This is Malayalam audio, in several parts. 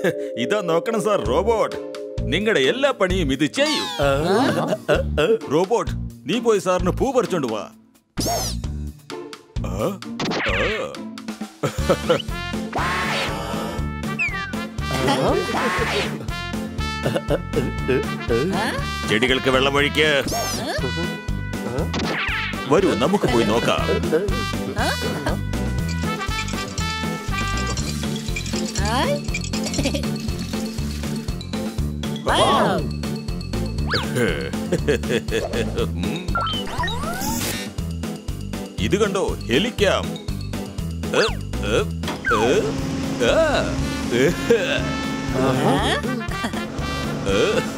ഇതാ നോക്കണം സാർ റോബോട്ട് നിങ്ങളുടെ എല്ലാ പണിയും ഇത് ചെയ്യും റോബോട്ട് നീ പോയി സാറിന് പൂ പറിച്ചോണ്ട് വാ ആ, ആ. ചെടികൾക്ക് വെള്ളമൊഴിക്ക് വരൂ നമുക്ക് പോയി നോക്കാം ഇത് കണ്ടോ ഹെലിക്കാം ഏ, ഏ, ഏ, ആ, ഏ, ഏ.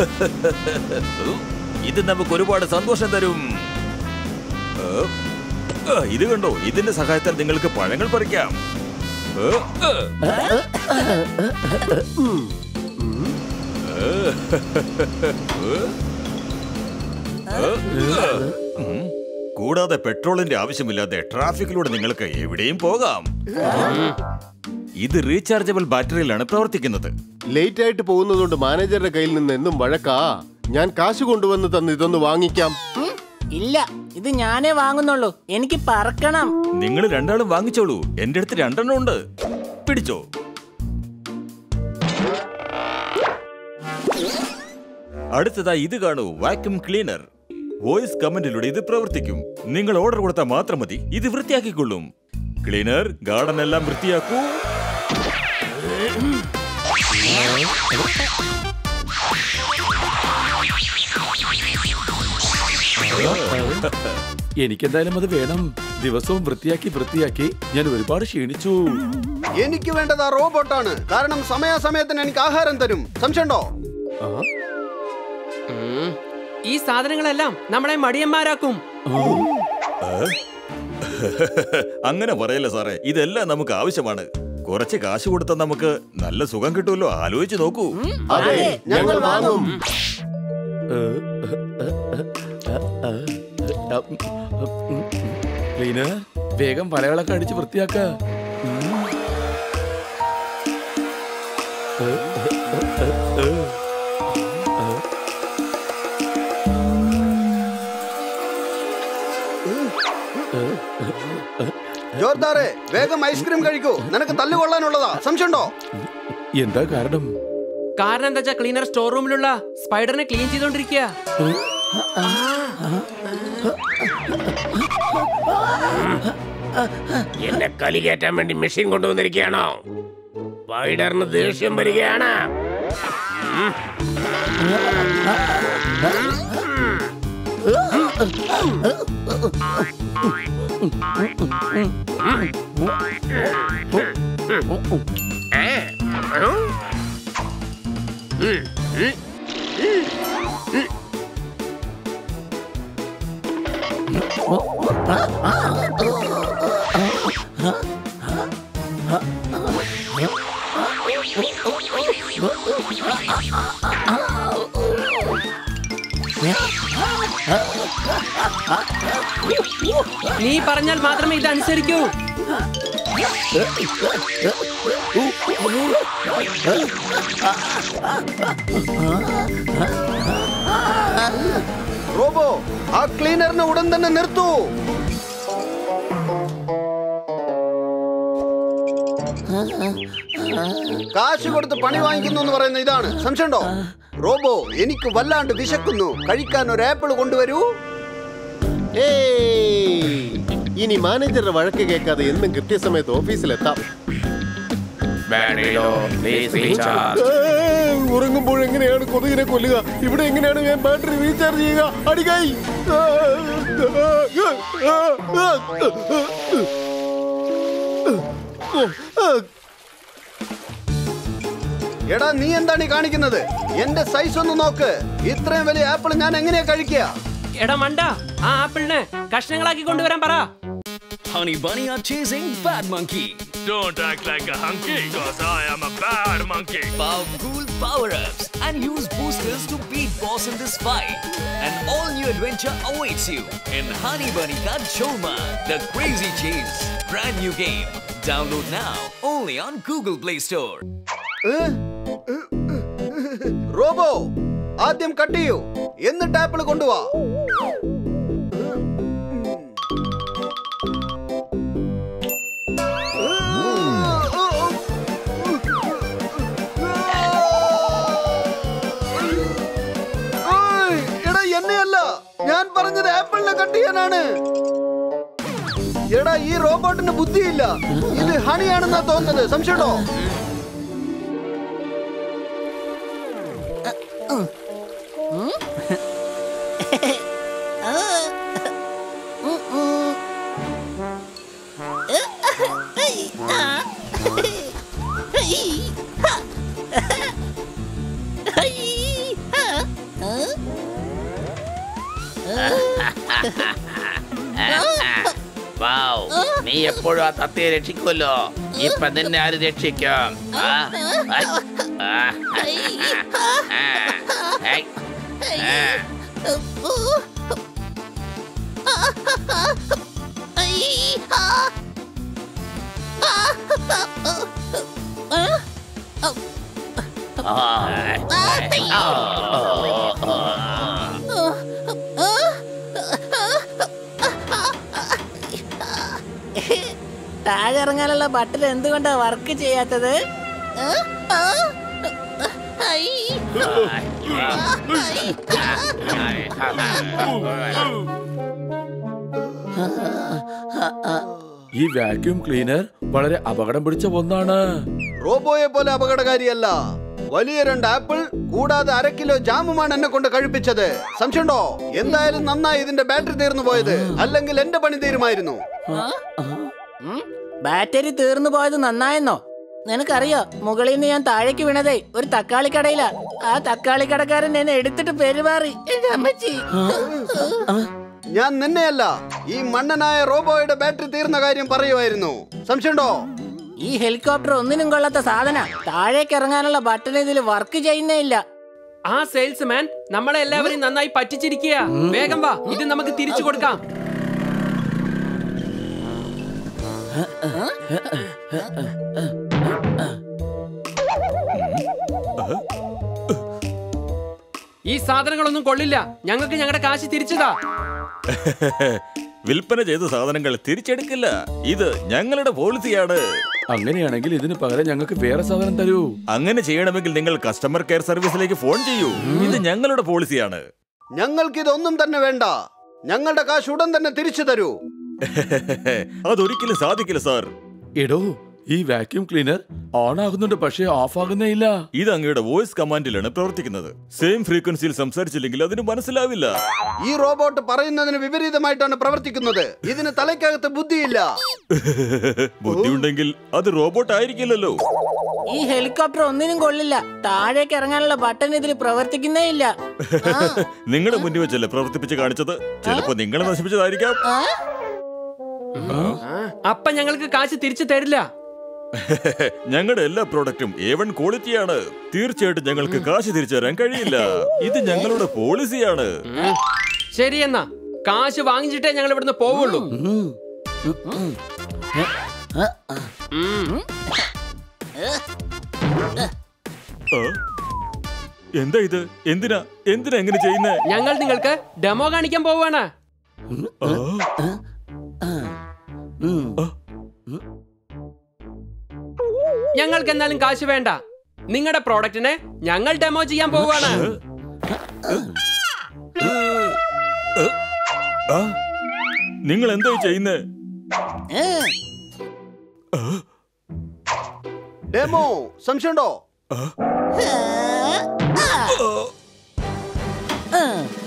ഇത് നമുക്ക് ഒരുപാട് സന്തോഷം തരും ഏ, ആ, ഇത് കണ്ടോ ഇതിന്റെ സഹായത്താൽ നിങ്ങൾക്ക് പഴങ്ങൾ പറിക്കാം ഏ, ഏ. ഉം. കൂടാതെ പെട്രോളിന്റെ ആവശ്യമില്ലാതെ ട്രാഫിക്കിലൂടെ നിങ്ങൾക്ക് എവിടെയും പോകാം ഇത് റീചാർജബിൾ ബാറ്ററിയിലാണ് പ്രവർത്തിക്കുന്നത് ലേറ്റ് ആയിട്ട് പോകുന്നതുകൊണ്ട് മാനേജറുടെ കയ്യിൽ നിന്ന് എന്നും വഴക്കാ ഞാൻ കാശ് കൊണ്ടുവന്ന് തന്ന് ഇതൊന്ന് വാങ്ങിക്കാം ഉം, ഇല്ല ഇത് ഞാനേ വാങ്ങുന്നുള്ളൂ എനിക്ക് പറക്കണം നിങ്ങൾ രണ്ടാളും വാങ്ങിച്ചോളൂ എന്റെ അടുത്ത് രണ്ടെണ്ണം ഉണ്ട് പിടിച്ചോ അടുത്തതായി ഇത് കാണൂ വാക്യൂം ക്ലീനർ വോയിസ് കമന്റിലൂടെ ഇത് പ്രവർത്തിക്കും നിങ്ങൾ ഓർഡർ കൊടുത്താൽ മാത്രം മതി ഇത് വൃത്തിയാക്കിക്കൊള്ളും ക്ലീനർ ഗാർഡൻ എല്ലാം വൃത്തിയാക്കൂ എനിക്കെന്തായാലും അത് വേണം ദിവസവും വൃത്തിയാക്കി വൃത്തിയാക്കി ഞാൻ ഒരുപാട് ക്ഷീണിച്ചു എനിക്ക് വേണ്ടത് ആ റോബോട്ടാണ് കാരണം സമയാസമയത്തിന് എനിക്ക് ആഹാരം തരും സംശയമുണ്ടോ ഈ സാധനങ്ങളെല്ലാം നമ്മളെ മടിയന്മാരാക്കും അങ്ങനെ പറയല്ല സാറേ ഇതെല്ലാം നമുക്ക് ആവശ്യമാണ് കുറച്ച് കാശ് കൊടുത്താൽ നമുക്ക് നല്ല സുഖം കിട്ടുമല്ലോ ആലോചിച്ച് നോക്കൂ അതെ ഞങ്ങൾ വാങ്ങും ക്ലീനർ വേഗം വലകളൊക്കെ അടിച്ച് വൃത്തിയാക്ക ജോർദാറെ വേഗം ഐസ്ക്രീം കഴിക്കൂ നിനക്ക് തല്ലുകൊള്ളാനുള്ളതാ സംശയമുണ്ടോ എന്താ കാരണം കാരണം എന്താ വെച്ചാ ക്ലീനർ സ്റ്റോർ റൂമിലുള്ള സ്പൈഡറിനെ ക്ലീൻ ചെയ്തോണ്ടിരിക്കുക എന്നെ കലി കയറ്റാൻ വേണ്ടി മെഷീൻ കൊണ്ടുവന്നിരിക്കുകയാണോ സ്പൈഡറിന് ദേഷ്യം വരികയാണ് നീ പറഞ്ഞാൽ മാത്രമേ ഇത് അനുസരിക്കൂ റോബോ ആ ക്ലീനറിനെ ഉടൻ തന്നെ നിർത്തൂ കാശ് കൊടുത്ത് പണി വാങ്ങിക്കുന്നു എന്ന് പറയുന്ന ഇതാണ് സംശയമുണ്ടോ റോബോ എനിക്ക് വല്ലാണ്ട് വിശക്കുന്നു കഴിക്കാൻ ഒരു ആപ്പിൾ കൊണ്ടുവരൂ ഏയ്! ഇനി മാനേജറുടെ വഴക്ക് കേൾക്കാതെ എന്നും കൃത്യസമയത്ത് ഓഫീസിലെത്താം ബാറ്ററിയിലോ പ്ലീസ് റീചാർജ് ഏയ്! ഉറങ്ങുമ്പോൾ എങ്ങനെയാണ് കൊതുകിനെ കൊല്ലുക ഇവിടെ എങ്ങനെയാണ് ഞാൻ ബാറ്ററി റീചാർജ് ചെയ്യുക അടികായി എടാ നീ എന്താണ് ഈ കാണിക്കുന്നത് എന്റെ സൈസ് ഒന്ന് നോക്ക് ഇത്രയും വലിയ ആപ്പിൾ ഞാൻ എങ്ങനെയാ കഴിക്കുക എടാ മണ്ട ആ ആപ്പിളിനെ കഷ്ണങ്ങളാക്കി കൊണ്ടുവരാൻ പറ Honey Bunny are chasing Bad Monkey. Don't act like a hunky, cause I am a bad monkey. Power cool power-ups and use boosters to beat boss in this fight. An all-new adventure awaits you in Honey Bunny Ka Choma, The Crazy Chase. Brand new game. Download now only on Google Play Store. ഏ? റോബോ ആദ്യം കട്ട് ചെയ്യൂ എന്നിട്ട് ആപ്പിൾ കൊണ്ടുവാ ഏയ്, എടാ എന്നെയല്ല ഞാൻ പറഞ്ഞത് ആപ്പിളിനെ കട്ട് ചെയ്യാനാണ് എടാ ഈ റോബോട്ടിന് ബുദ്ധിയില്ല ഇത് ഹണിയാണെന്നാ തോന്നുന്നത് സംശയമുണ്ടോ വൗ, നീ എപ്പോഴും ആ തത്തയെ രക്ഷിക്കുമല്ലോ ഇപ്പൊ നിന്നെ ആര് രക്ഷിക്കും ആ? ഐ. ആ. ആ. ഐ. ആ. താഴെ ഇറങ്ങാനുള്ള ബട്ടൺ എന്തുകൊണ്ടാ വർക്ക് ചെയ്യാത്തത് ആ? ആ? ഐ. ഈ വാക്യൂം ക്ലീനർ വളരെ അപകടം പിടിച്ച ഒന്നാണ് റോബോയെ പോലെ അപകടകാരിയല്ല വലിയ രണ്ട് ആപ്പിൾ കൂടാതെ അര കിലോ ജാമുമാണ് എന്നെ കൊണ്ട് കഴിപ്പിച്ചത് സംശയമുണ്ടോ എന്തായാലും നന്നായി ഇതിന്റെ ബാറ്ററി തീർന്നു പോയത് അല്ലെങ്കിൽ എന്റെ പണി തീരുമായിരുന്നു ഉം? ബാറ്ററി തീർന്നു പോയത് നന്നായെന്നോ നിനക്കറിയോ മുകളിൽ നിന്ന് ഞാൻ താഴേക്ക് വീണതേ ഒരു തക്കാളി കടയിലാ ആ തക്കാളി കടക്കാരൻ എന്നെ എടുത്തിട്ട് പെരുമാറി എന്റെ അമ്മച്ചി ഞാൻ നിന്നെയല്ല ഈ മണ്ണനായ റോബോയുടെ ബാറ്ററി തീർന്ന കാര്യം പറയുമായിരുന്നു സംശയമുണ്ടോ ഈ ഹെലികോപ്റ്റർ ഒന്നിനും കൊള്ളാത്ത സാധന താഴേക്ക് ഇറങ്ങാനുള്ള ബട്ടൺ ഇതിൽ വർക്ക് ചെയ്യുന്നേ ഇല്ല ആ സെയിൽസ്മാൻ നമ്മളെ എല്ലാവരെയും നന്നായി പറ്റിച്ചിരിക്കുക വേഗം വാ ഇത് നമുക്ക് തിരിച്ചു കൊടുക്കാം ഈ സാധനങ്ങളൊന്നും കൊള്ളില്ല ഞങ്ങൾക്ക് ഞങ്ങളുടെ കാശ് തിരിച്ചതാ വിൽപ്പന ചെയ്ത സാധനങ്ങൾ തിരിച്ചെടുക്കില്ല ഇത് ഞങ്ങളുടെ പോളിസിയാണ് അങ്ങനെയാണെങ്കിൽ ഇതിന് പകരം ഞങ്ങൾക്ക് വേറെ സാധനം തരൂ അങ്ങനെ ചെയ്യണമെങ്കിൽ നിങ്ങൾ കസ്റ്റമർ കെയർ സർവീസിലേക്ക് ഫോൺ ചെയ്യൂ ഇത് ഞങ്ങളുടെ പോളിസിയാണ് ഞങ്ങൾക്ക് ഇതൊന്നും തന്നെ വേണ്ട ഞങ്ങളുടെ കാശ് ഉടൻ തന്നെ തിരിച്ചു തരൂ അതൊരിക്കലും സാധിക്കില്ല സാർ എടോ ഈ വാക്യൂം ക്ലീനർ ഓൺ ആകുന്നുണ്ട് പക്ഷേ ഓഫ് ആകുന്നേ ഇല്ല ഇത് അങ്ങയുടെ വോയിസ് കമാൻഡിലാണ് പ്രവർത്തിക്കുന്നത് സെയിം ഫ്രീക്വൻസിയിൽ സംസാരിച്ചില്ലെങ്കിൽ അതിന് മനസ്സിലാവില്ല ഈ റോബോട്ട് പറയുന്നതിന് വിപരീതമായിട്ടാണ് പ്രവർത്തിക്കുന്നത് ഇതിന് തലയ്ക്കകത്ത് ബുദ്ധിയില്ല ബുദ്ധിയുണ്ടെങ്കിൽ അത് റോബോട്ട് ആയിരിക്കില്ലല്ലോ ഈ ഹെലികോപ്റ്റർ ഒന്നിനും കൊള്ളില്ല താഴേക്ക് ഇറങ്ങാനുള്ള ബട്ടൺ ഇതിൽ പ്രവർത്തിക്കുന്നേ ഇല്ല ആ, നിങ്ങളുടെ മുന്നിൽ വെച്ചല്ലേ പ്രവർത്തിപ്പിച്ച് കാണിച്ചത് ചിലപ്പോ നിങ്ങളെ നശിപ്പിച്ചതായിരിക്കാം ആ? അപ്പൊ ഞങ്ങൾക്ക് കാശ് തിരിച്ചു തരില്ല ഞങ്ങളുടെ എല്ലാ പ്രോഡക്റ്റും എ വൺ ക്വാളിറ്റിയാണ് തീർച്ചയായിട്ടും ഞങ്ങൾക്ക് കാശ് തിരിച്ചു തരാൻ കഴിയില്ല ഇത് ഞങ്ങളുടെ പോളിസിയാണ് ശരി എന്നാ കാശ് വാങ്ങിച്ചിട്ടേ ഞങ്ങൾ ഇവിടുന്ന് പോവുള്ളൂ ഉം. ആ? എന്താ ഇത് എന്തിനാ എന്തിനാ എങ്ങനെ ചെയ്യുന്നേ ഞങ്ങൾ നിങ്ങൾക്ക് ഡെമോ കാണിക്കാൻ പോവാണ് ആ? ഞങ്ങൾക്ക് എന്നാലും കാശ് വേണ്ട നിങ്ങളുടെ പ്രോഡക്റ്റിനെ ഞങ്ങൾ ഡെമോ ചെയ്യാൻ പോവാണ് ആ? നിങ്ങൾ എന്താ ഈ ചെയ്യുന്നേ ഏ, ഡെമോ സംശയമുണ്ടോ ആ, ആ.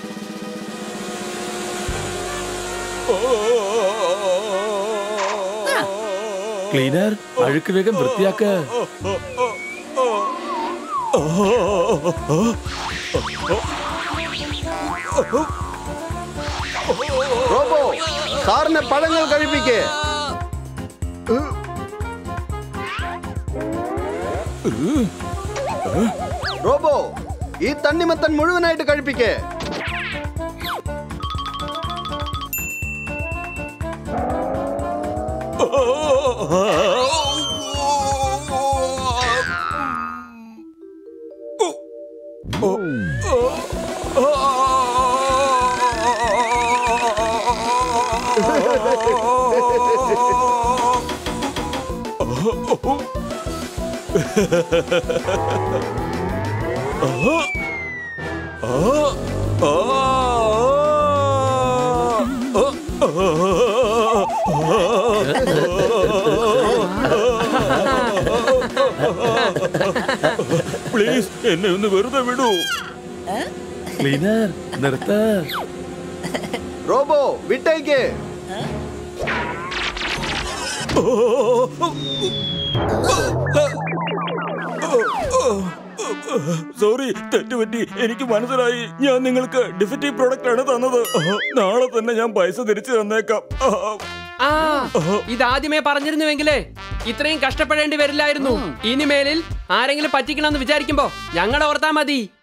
ക്ലീനർ അഴുക്ക് വേഗം വൃത്തിയാക്ക് റോബോ സാറിനെ പഴങ്ങൾ കഴിപ്പിക്കേ റോബോ ഈ തണ്ണിമത്തൻ മുഴുവനായിട്ട് കഴിപ്പിക്കേ ഓ. ആ. ആ. ആ. പ്ലീസ് എന്നെ ഒന്ന് വെറുതെ വിടൂ ക്ലീനർ നിർത്ത റോബോ വിട്ടേക്ക് സോറി തെറ്റുപറ്റി എനിക്ക് മനസ്സിലായി ഞാൻ നിങ്ങൾക്ക് ഡിഫക്റ്റീവ് പ്രോഡക്റ്റ് ആണ് തന്നത് നാളെ തന്നെ ഞാൻ പൈസ തിരിച്ചു തന്നേക്കാം ആ ഇതാദ്യമേ പറഞ്ഞിരുന്നുവെങ്കിലേ ഇത്രയും കഷ്ടപ്പെടേണ്ടി വരില്ലായിരുന്നു ഇനിമേലിൽ ആരെങ്കിലും പറ്റിക്കണമെന്ന് വിചാരിക്കുമ്പോ ഞങ്ങളെ ഓർത്താ മതി